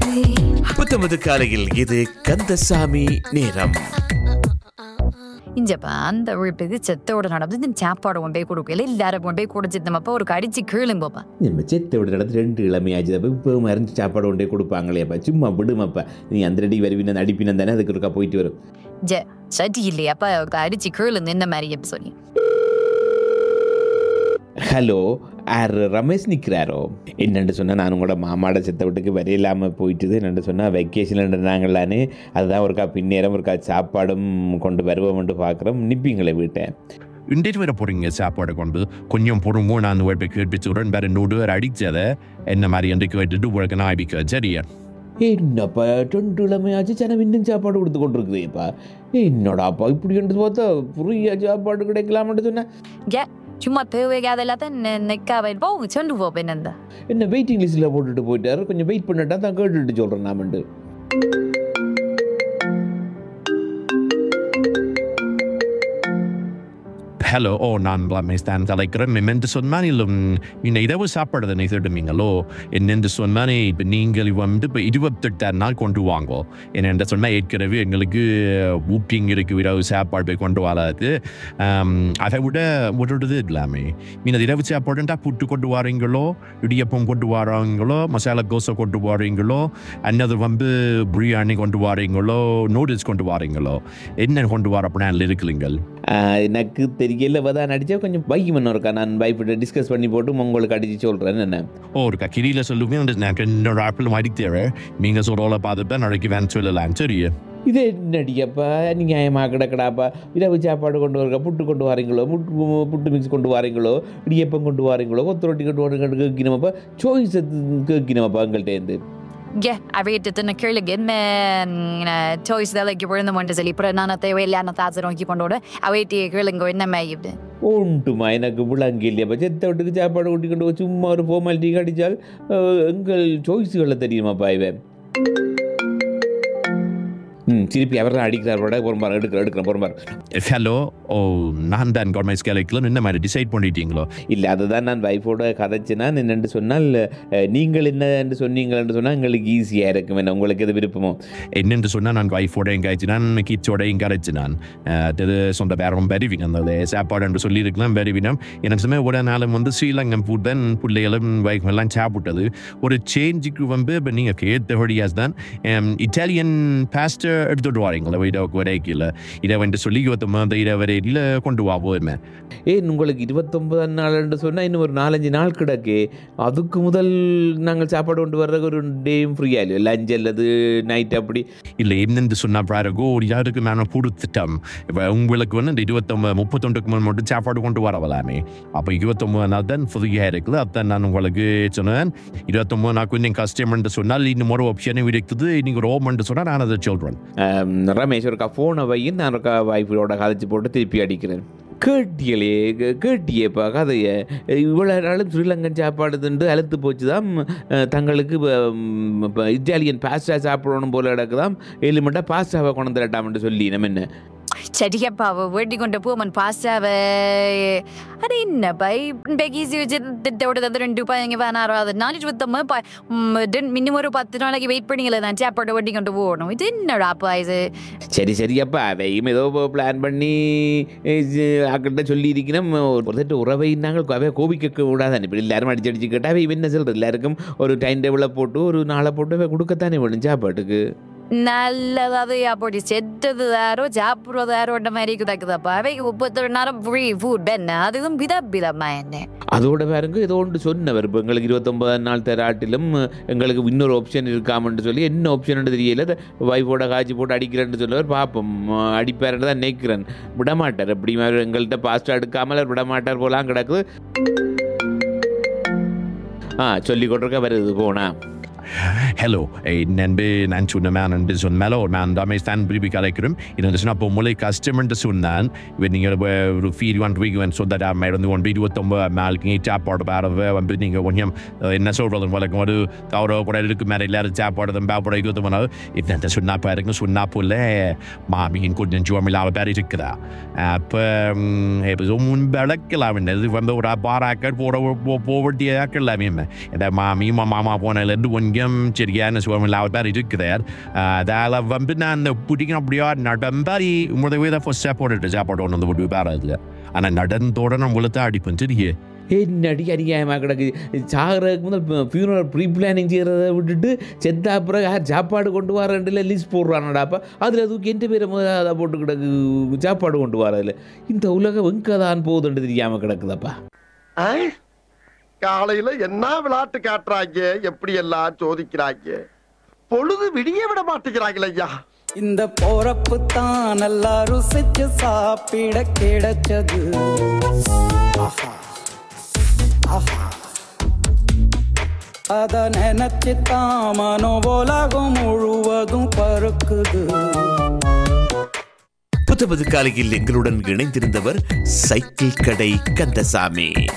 புத்தமது காலையில் இது கந்தசாமி நேரம் இஞ்சப்பா அந்த உழைப்புக்கு செத்தோட நடந்து இந்த சாப்பாடு கொண்டு போய் கொடுக்கல எல்லாரும் கொண்டு போய் குடிச்சிருந்தப்பா ஒரு கடிச்சு கீழுங்கப்பா நம்ம செத்தை விட நடந்து ரெண்டு இளமையாச்சு அப்போ இப்போ மருந்து சாப்பாடு கொண்டே கொடுப்பாங்களேப்பா சும்மா விடுமாப்பா நீ அந்த ரெடி வருவின அடிப்பினம் தானே அதுக்கு இருக்கா போயிட்டு வரும் ஜ சட்டி இல்லையாப்பா அடிச்சு கீழுந்து இந்த மாதிரி எப்ப சொல்லி ஹலோ ஆர் ரமேஷ் நிற்கிறாரோ என்னென்னு சொன்னால் நான் உங்களோட மாமாட செத்த வீட்டுக்கு வரையில்லாமல் போயிட்டுது என்னென்னு சொன்னால் வெக்கேஷனில் இருந்தாங்களான்னு அதுதான் ஒருக்கா பின்னேரம் ஒருக்கா சாப்பாடும் கொண்டு வருவோம்னு பார்க்குறோம் நிற்பீங்களே வீட்டை இன்றைக்கு வர போறீங்க சாப்பாடு கொண்டு கொஞ்சம் பொறுமோ நான் போய் கேட்பிச்சுடன் வேற நூறு பேர் அடிச்சதை என்ன மாதிரி என்று கேட்டுட்டு உங்களுக்கு நான் ஆபிக்க சரியா என்னப்பா ரெண்டு இளமையாச்சு ஜனம் இன்னும் சாப்பாடு கொடுத்து கொண்டிருக்குதேப்பா என்னடாப்பா இப்படி என்று பார்த்தா ஃப்ரீயாக சாப்பாடு கிடைக்கலாம்னு சொன்னேன் ஜ சும்மா தேவையாத எல்லாத்தையும் நெக்காவை போங்க சொண்டு போ பின்னந்தா என்ன வெயிட்டிங் லிஸ்ட்டில் போட்டுட்டு போயிட்டாரு கொஞ்சம் வெயிட் பண்ணிட்டா தான் கேட்டுட்டு சொல்கிறேன் நாமண்டு ஹலோ ஓ நான் தான் தலைக்கிறேன் மெமென்று சொன்னாலும் இன்னும் இரவு சாப்பாடு நீ திடுமீங்களோ என்னென்று சொன்னானே இப்போ நீங்கள் வந்து இப்போ இருபத்தெட்டாம் நாள் கொண்டு வாங்கோ என்னென்று சொன்னால் ஏற்கனவே எங்களுக்கு ஊப்பிங் இருக்கு இரவு சாப்பாடு போய் கொண்டு வராது ஆம், அதை விட விடுறது இல்லாமே மீன் இரவு சாப்பாடுண்டா புட்டு கொண்டு வாரீங்களோ இடியப்பம் கொண்டு வராங்களோ மசாலா தோசை கொண்டு வாரீங்களோ அன்னது வந்து பிரியாணி கொண்டு வாரீங்களோ நூடுல்ஸ் கொண்டு வாரீங்களோ என்ன கொண்டு வர பிளான் இருக்குல்லுங்கள் ஆஹ் எனக்கு தெரியல தான் அடித்தா கொஞ்சம் பைக் பண்ண இருக்கா நான் பைப்பிட்ட டிஸ்கஸ் பண்ணி போட்டு உங்களுக்கு அடித்து சொல்கிறேன் என்ன ஓ ஒரு கக்கிரியில் சொல்லுவேன் அந்த எனக்கு இன்னொரு ஆப்பிள் அடித்தேன் நீங்கள் சொல்ல பார்த்துப்பேன் நாளைக்கு வேன் சொல்லலாம் தெரியும் இது என்னடியப்பா நியாயமாக கிடக்கடாப்பா இரவு சாப்பாடு கொண்டு வரங்க புட்டு கொண்டு வரீங்களோ முட்டு புட்டு மிக்ஸ் கொண்டு வரீங்களோ இடியப்பம் கொண்டு வரீங்களோ கொத்து ரொட்டி கொண்டு வரீங்க கேட்கணுமாப்பா சாய்ஸ் கேட்கணுமாப்பா எங்கள்கிட்ட ஜ அவையிட்டு கேளுங்க என்ன சாய்ஸ் தலைக்கு விழுந்து மட்டும் சொல்லி அப்புறம் நான் தேவையில்லையான தாசை நோக்கி கொண்டோட அவையிட்டு கேளுங்க என்ன மேயுது உண்டுமா எனக்கு விளங்க இல்லையாப்பா செத்த வீட்டுக்கு சாப்பாடு கொட்டி கொண்டு போய் சும்மா ஒரு ஃபார்மாலிட்டி அடித்தால் எங்கள் சாய்ஸுகளை தெரியுமாப்பா இவன் ம் திருப்பி அவர் தான் அடிக்கிறார் போட பொறுமார் எடுக்கிற எடுக்கிறேன் பொறுமார் ஹலோ ஓ நான் தான் கவர்மெண்ட் ஸ்கேலைக்கில் என்ன மாதிரி டிசைட் பண்ணிட்டீங்களோ இல்லை அதுதான் நான் வைஃபோட கதைச்சினா என்னென்று சொன்னால் அஹ், நீங்கள் என்ன என்று சொன்னீங்களென்று சொன்னால் எங்களுக்கு ஈஸியாக இருக்கும் என்ன உங்களுக்கு எது விருப்பமோ என்னென்று சொன்னால் நான் வைஃபோட எங்காய்ச்சி நான் கிட்ஸோட எங்காய்ச்சி நான் அது சொந்த பேரம் பெருவிங்க அந்த சாப்பாடு என்று சொல்லியிருக்கலாம் பெருவினம் எனக்கு சொன்ன ஒரு நாளும் வந்து ஸ்ரீலங்கன் ஃபுட் தான் பிள்ளைகளும் வைஃப் எல்லாம் சாப்பிட்டது ஒரு சேஞ்சுக்கு வந்து இப்போ நீங்கள் கேட்டபடியாக தான் இட்டாலியன் பாஸ்டர் எடுத்துட்டு வாரீங்களா இதை வரைக்கல இதை வந்து சொல்லி இருபத்தொம்பது இதை வரையில் கொண்டு வா போதுமே ஏன் உங்களுக்கு இருபத்தொம்பதாம் நாள்னு சொன்னால் இன்னும் ஒரு நாலஞ்சு நாள் கிடக்கு அதுக்கு முதல் நாங்கள் சாப்பாடு கொண்டு வர்றதுக்கு ஒரு டேயும் ஃப்ரீயாக இல்லையோ லஞ்ச் அல்லது நைட் அப்படி இல்லை என்னென்று சொன்னால் பிறகு ஒரு யாருக்கு நான் கொடுத்துட்டோம் இப்போ உங்களுக்கு வந்து இந்த இருபத்தொம்பது முப்பத்தொண்டுக்கு மேல் மட்டும் சாப்பாடு கொண்டு வரவலாமே அப்போ இருபத்தொம்பது நாள் தான் ஃப்ரீயாக இருக்குது அதான் நான் உங்களுக்கு சொன்னேன் இருபத்தொம்பது நாள் கொஞ்சம் கஷ்டம்னு சொன்னால் இன்னும் ஒரு ஆப்ஷனும் இருக்குது நீங்கள் ஒரு ஓமன்ட்டு சொன்னால் நான் அதை சொல்கிறேன் ஆம், ரமேஷ் ஒருக்கா ஃபோனை வையும் நான் ஒருக்கா வைஃபோட கதைச்சு போட்டு திருப்பி அடிக்கிறேன் கேட்டியலே கே- கேட்டியேப்பா கதையை இவ்வளோ நாளும் ஸ்ரீலங்கன் சாப்பாடு தின்று அழுத்து போச்சு தான் தங்களுக்கு ம், இப்ப இத்தாலியன் பாஸ்டா சாப்பிடணும் போல கிடக்குதாம் எலிமெண்ட்டாக பாஸ்டாவை கொண்டு தரட்டாம்னு சொல்லி நம்ம என்ன சரியாப்பா அவ வேட்டி கொண்ட பூமன் பாஸ்டாவை அது என்னப்பா பெகீசி வச்சு திட்டோட தந்து ரெண்டு ரூபாய் எங்கே வேணாரோ அது நாலு இருபத்தொம்பது மினிமம் ஒரு பத்து நாளைக்கு வெயிட் பண்ணிங்களே தான் சாப்பாடு வட்டி கொண்டு போகணும் இது என்னடாப்பா இது சரி சரியப்பா அவையும் ஏதோ பிளான் பண்ணி அக்கிட்ட சொல்லி இருக்கணும் ஒரு செட்டு உறவை நாங்கள் அவை கோபிக்க கூடாது இப்படி எல்லாரும் அடிச்சு அடிச்சு கேட்டால் அவை என்ன சொல்கிறது எல்லாருக்கும் ஒரு டைம் டேபிளை போட்டு ஒரு நாளை போட்டு அவை கொடுக்கத்தானே வேணும் சாப்பாட்டுக்கு நல்லதாவது அப்படி செத்தது யாரோ சாப்பிட்றது யாரோட மாதிரி குதாக்குதாப்பா அவைக்கு முப்பத்தொரு நேரம் ஃப்ரீ ஃபுட் என்ன அதுவும் வித விதமா என்ன அதோட பாருங்க ஏதோ ஒன்று சொன்னவர் இப்போ எங்களுக்கு இருபத்தொன்பதாம் நாள் தராட்டிலும் எங்களுக்கு இன்னொரு ஆப்ஷன் இருக்காமன்னு சொல்லி என்ன ஆப்ஷன் தெரியல வைஃபோட காய்ச்சி போட்டு அடிக்கிறேன்னு சொல்லவர் பார்ப்போம் அடிப்பாருன்னு தான் நினைக்கிறேன் விடமாட்டார் எப்படி மாதிரி எங்கள்கிட்ட பாஸ்டா எடுக்காமல் அவர் விடமாட்டார் போலாம் கிடக்குது ஆ சொல்லி கொண்டிருக்க வருது போனா ஹலோ நண்பு நான் சொன்ன மேன் என்று சொன்னால ஒரு மேன் தான் தான் பிரிப்பி கலைக்கிறோம் இது சொன்னால் இப்போ மூளை கஸ்டமர்ட்டு சொன்னான் இவன் நீங்கள் ஒரு ஃபீல் ஒன் வீக் வந்து சொந்த இருந்து ஒன் இருபத்தொம்பது நாளைக்கு சாப்பாடு பாடுறது வந்து நீங்கள் கொஞ்சம் அஹ், என்ன சொல்கிறது வழக்கம் ஒரு கௌரவ கூட இருக்கு மேலே எல்லாரும் சாப்பாடு பாப்பாடு இருபத்தொம்பது நாள் என்ன சொன்னா பாருங்க சொன்னா போல மாமியின் கொஞ்சம் ஜோமில்லாத பேர் இருக்குதா அப்போ இப்போ முன்பழக்கலாம் இது வந்து ஒரு பாராக்கள் போட போவட்டியாக்கலாமே இந்த மாமி மாமா போனதுலேருந்து கொஞ்சம் தெரியும் சரியான சூழ்நிலை பேர் இருக்கிறார் அதில் வந்து நான் பிடிக்கணும் அப்படியா நடந்தாரி முதவே தான் ஃபர்ஸ்ட் சாப்பாடு சாப்பாடு ஒன்று வந்து விட்டு வேறு இல்லை ஆனால் நடந்தோட நம்மளை தான் அடிப்பேன் சரியே என்னடி அநியாயமாக கிடக்கு சாகிறதுக்கு முதல் ஃபியூனல் ப்ரீ பிளானிங் செய்கிறத விட்டுட்டு செத்தா அப்புறம் யார் சாப்பாடு கொண்டு வரேன்ல லிஸ்ட் போடுறானடாப்பா அதில் அதுக்கு எந்த பேரை முதல்ல அதை போட்டு கிடக்கு சாப்பாடு கொண்டு வரதில்ல இந்த உலகம் எங்கே தான் போகுதுன்னு தெரியாமல் கிடக்குதாப்பா ஆ? காலையில என்ன விளையாட்டு காட்டுறாங்க எப்படி எல்லாம் சோதிக்கிறாங்க பொழுது விடிய விட மாட்டேங்கிறாங்களே ஐயா இந்த போறப்பு தான் நல்லா ருசிச்சு சாப்பிட கிடைச்சது ஆஹா. ஆஹா. அத நினைச்சு தான் மனோ உலகம் முழுவதும் பருக்குது புத்தபது காலையில் எங்களுடன் இணைந்திருந்தவர் சைக்கிள் கடை கந்தசாமி